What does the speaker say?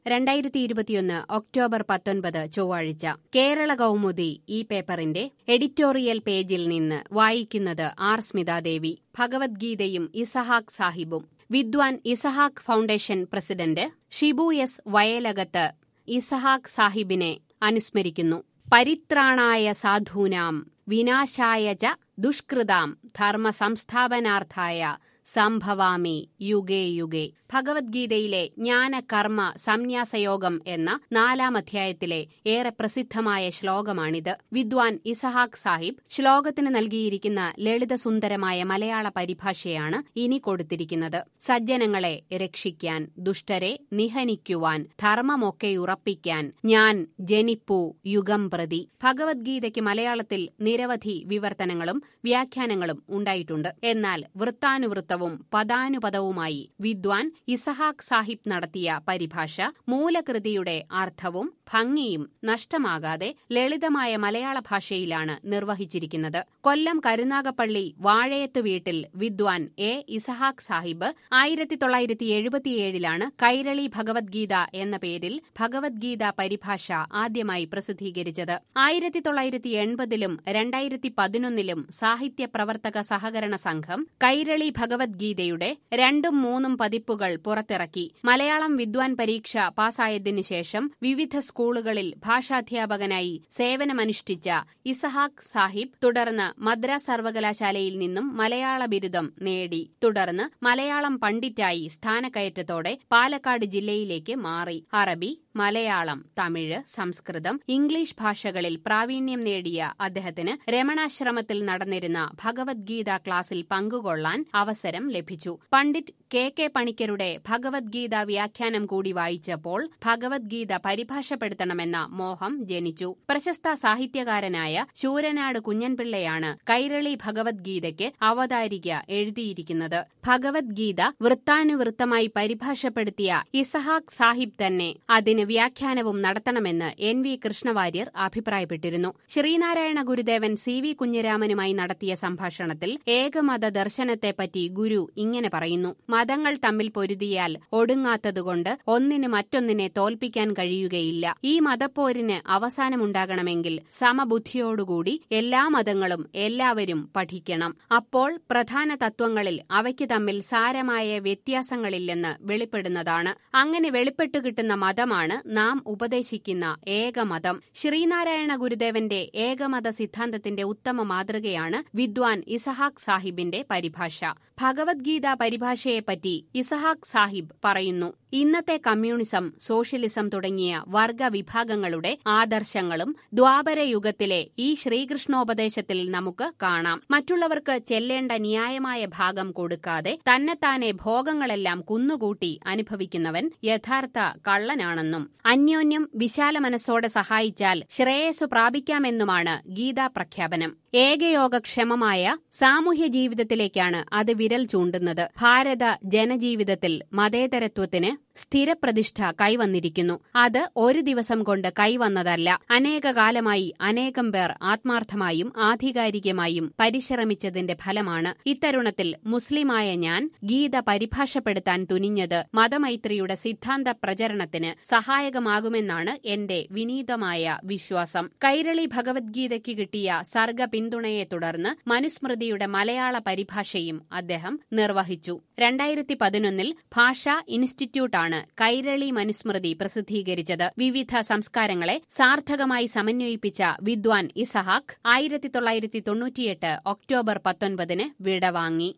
രണ്ടായിരത്തി ഇരുപത്തിയൊന്ന് ഒക്ടോബർ പത്തൊൻപത് ചൊവ്വാഴ്ച കേരള കൗമുദി ഈ പേപ്പറിന്റെ എഡിറ്റോറിയൽ പേജിൽ നിന്ന് വായിക്കുന്നത് ആർ സ്മിതാദേവി ഭഗവത്ഗീതയും ഇസഹാക്ക് സാഹിബും വിദ്വാൻ Isahaq foundation president Shibu S Vayalakath Isahaq സാഹിബിനെ അനുസ്മരിക്കുന്നു പരിത്രാണായ സാധൂനാം വിനാശായ ച ദുഷ്കൃതാം ധർമ്മ സംസ്ഥാപനാർത്ഥായ സംഭവാമി യുഗേ യുഗേ ഭഗവത്ഗീതയിലെ ജ്ഞാനകർമ്മ സംന്യാസയോഗം എന്ന നാലാം അധ്യായത്തിലെ ഏറെ പ്രസിദ്ധമായ ശ്ലോകമാണിത് വിദ്വാൻ ഇസഹാക്ക് സാഹിബ് ശ്ലോകത്തിന് നൽകിയിരിക്കുന്ന ലളിതസുന്ദരമായ മലയാള പരിഭാഷയാണ് ഇനി കൊടുത്തിരിക്കുന്നത് സജ്ജനങ്ങളെ രക്ഷിക്കാൻ ദുഷ്ടരെ നിഹനിക്കുവാൻ ധർമ്മമൊക്കെയുറപ്പിക്കാൻ ഞാൻ ജനിപ്പു യുഗം പ്രതി ഭഗവത്ഗീതയ്ക്ക് മലയാളത്തിൽ നിരവധി വിവർത്തനങ്ങളും വ്യാഖ്യാനങ്ങളും ഉണ്ടായിട്ടുണ്ട് എന്നാൽ വൃത്താനുവൃത്തവും പദാനുപദവുമായി വിദ്വാൻ ഇസഹാക്ക് സാഹിബ് നടത്തിയ പരിഭാഷ മൂലകൃതിയുടെ അർത്ഥവും ഭംഗിയും നഷ്ടമാകാതെ ലളിതമായ മലയാള ഭാഷയിലാണ് നിർവഹിച്ചിരിക്കുന്നത് കൊല്ലം കരുനാഗപ്പള്ളി വാഴയത്ത് വീട്ടിൽ വിദ്വാൻ എ ഇസഹാക്ക് സാഹിബ് ആയിരത്തി തൊള്ളായിരത്തി എഴുപത്തിയേഴിലാണ് കൈരളി ഭഗവത്ഗീത എന്ന പേരിൽ ഭഗവത്ഗീത പരിഭാഷ ആദ്യമായി പ്രസിദ്ധീകരിച്ചത് ആയിരത്തി തൊള്ളായിരത്തി എൺപതിലും രണ്ടായിരത്തി പതിനൊന്നിലും സാഹിത്യ പ്രവർത്തക സഹകരണ സംഘം കൈരളി ഭഗവത്ഗീതയുടെ രണ്ടും മൂന്നും പതിപ്പുകൾ പുറത്തിറക്കി മലയാളം വിദ്വാൻ പരീക്ഷ പാസ്സായതിനു ശേഷം വിവിധ സ്കൂളുകളിൽ ഭാഷാധ്യാപകനായി സേവനമനുഷ്ഠിച്ച ഇസഹാക്ക് സാഹിബ് തുടർന്ന് മദ്രാസ് സർവകലാശാലയിൽ നിന്നും മലയാള ബിരുദം നേടി തുടർന്ന് മലയാളം പണ്ഡിറ്റായി സ്ഥാനക്കയറ്റത്തോടെ പാലക്കാട് ജില്ലയിലേക്ക് മാറി അറബി മലയാളം തമിഴ് സംസ്കൃതം ഇംഗ്ലീഷ് ഭാഷകളിൽ പ്രാവീണ്യം നേടിയ അദ്ദേഹത്തിന് രമണാശ്രമത്തിൽ നടന്നിരുന്ന ഭഗവത്ഗീത ക്ലാസിൽ പങ്കുകൊള്ളാൻ അവസരം ലഭിച്ചു പണ്ഡിറ്റ് കെ കെ പണിക്കരുടെ ഭഗവത്ഗീത വ്യാഖ്യാനം കൂടി വായിച്ചപ്പോൾ ഭഗവത്ഗീത പരിഭാഷപ്പെടുത്തണമെന്ന മോഹം ജനിച്ചു പ്രശസ്ത സാഹിത്യകാരനായ ശൂരനാട് കുഞ്ഞൻപിള്ളയാണ് കൈരളി ഭഗവത്ഗീതയ്ക്ക് അവതാരിക എഴുതിയിരിക്കുന്നത് ഭഗവത്ഗീത വൃത്താനുവൃത്തമായി പരിഭാഷപ്പെടുത്തിയ ഇസഹാക്ക് സാഹിബ് തന്നെ അതിന് വ്യാഖ്യാനവും നടത്തണമെന്ന് എൻ വി കൃഷ്ണവാര്യർ അഭിപ്രായപ്പെട്ടിരുന്നു ശ്രീനാരായണ ഗുരുദേവൻ സി വി കുഞ്ഞിരാമനുമായി നടത്തിയ സംഭാഷണത്തിൽ ഏകമത ദർശനത്തെപ്പറ്റി ഗുരു ഇങ്ങനെ പറയുന്നു മതങ്ങൾ തമ്മിൽ പൊരുതിയാൽ ഒടുങ്ങാത്തതുകൊണ്ട് ഒന്നിന് മറ്റൊന്നിനെ തോൽപ്പിക്കാൻ കഴിയുകയില്ല ഈ മതപ്പോരിന് അവസാനമുണ്ടാകണമെങ്കിൽ സമബുദ്ധിയോടുകൂടി എല്ലാ മതങ്ങളും എല്ലാവരും പഠിക്കണം അപ്പോൾ പ്രധാന തത്വങ്ങളിൽ അവയ്ക്ക് തമ്മിൽ സാരമായ വ്യത്യാസങ്ങളില്ലെന്ന് വെളിപ്പെടുന്നതാണ് അങ്ങനെ വെളിപ്പെട്ടു കിട്ടുന്ന മതമാണ് നാം ഉപദേശിക്കുന്ന ഏകമതം ശ്രീനാരായണ ഗുരുദേവന്റെ ഏകമത സിദ്ധാന്തത്തിന്റെ ഉത്തമ മാതൃകയാണ് വിദ്വാൻ ഇസഹാക്ക് സാഹിബിന്റെ പരിഭാഷ ഭഗവത്ഗീത പരിഭാഷയെപ്പറ്റി ഇസഹാക്ക് സാഹിബ് പറയുന്നു ഇന്നത്തെ കമ്മ്യൂണിസം സോഷ്യലിസം തുടങ്ങിയ വർഗ വിഭാഗങ്ങളുടെ ആദർശങ്ങളും ദ്വാപരയുഗത്തിലെ ഈ ശ്രീകൃഷ്ണോപദേശത്തിൽ നമുക്ക് കാണാം മറ്റുള്ളവർക്ക് ചെല്ലേണ്ട ന്യായമായ ഭാഗം കൊടുക്കാതെ തന്നെത്താനെ ഭോഗങ്ങളെല്ലാം കുന്നുകൂട്ടി അനുഭവിക്കുന്നവൻ യഥാർത്ഥ കള്ളനാണെന്നും അന്യോന്യം വിശാല മനസ്സോടെ സഹായിച്ചാൽ ശ്രേയസ്സു പ്രാപിക്കാമെന്നുമാണ് ഗീതാ പ്രഖ്യാപനം ഏകയോഗക്ഷമമായ സാമൂഹ്യ ജീവിതത്തിലേക്കാണ് അത് വിരൽ ചൂണ്ടുന്നത് ഭാരത ജനജീവിതത്തിൽ മതേതരത്വത്തിന് സ്ഥിരപ്രതിഷ്ഠ കൈവന്നിരിക്കുന്നു അത് ഒരു ദിവസം കൊണ്ട് കൈവന്നതല്ല അനേക കാലമായി അനേകം പേർ ആത്മാർത്ഥമായും ആധികാരികമായും പരിശ്രമിച്ചതിന്റെ ഫലമാണ് ഇത്തരുണത്തിൽ മുസ്ലിമായ ഞാൻ ഗീത പരിഭാഷപ്പെടുത്താൻ തുനിഞ്ഞത് മതമൈത്രിയുടെ സിദ്ധാന്ത പ്രചരണത്തിന് സഹായകമാകുമെന്നാണ് എന്റെ വിനീതമായ വിശ്വാസം കൈരളി ഭഗവത്ഗീതയ്ക്ക് കിട്ടിയ സർഗ പിന്തുണയെ തുടർന്ന് മനുസ്മൃതിയുടെ മലയാള പരിഭാഷയും അദ്ദേഹം നിർവഹിച്ചു രണ്ടായിരത്തി പതിനൊന്നിൽ ഭാഷാ ഇൻസ്റ്റിറ്റ്യൂട്ടാണ് കൈരളി മനുസ്മൃതി പ്രസിദ്ധീകരിച്ചത് വിവിധ സംസ്കാരങ്ങളെ സാർത്ഥകമായി സമന്വയിപ്പിച്ച വിദ്വാൻ ഇസഹാക്ക് ആയിരത്തി തൊള്ളായിരത്തി തൊണ്ണൂറ്റിയെട്ട് ഒക്ടോബർ പത്തൊൻപതിന് വിടവാങ്ങി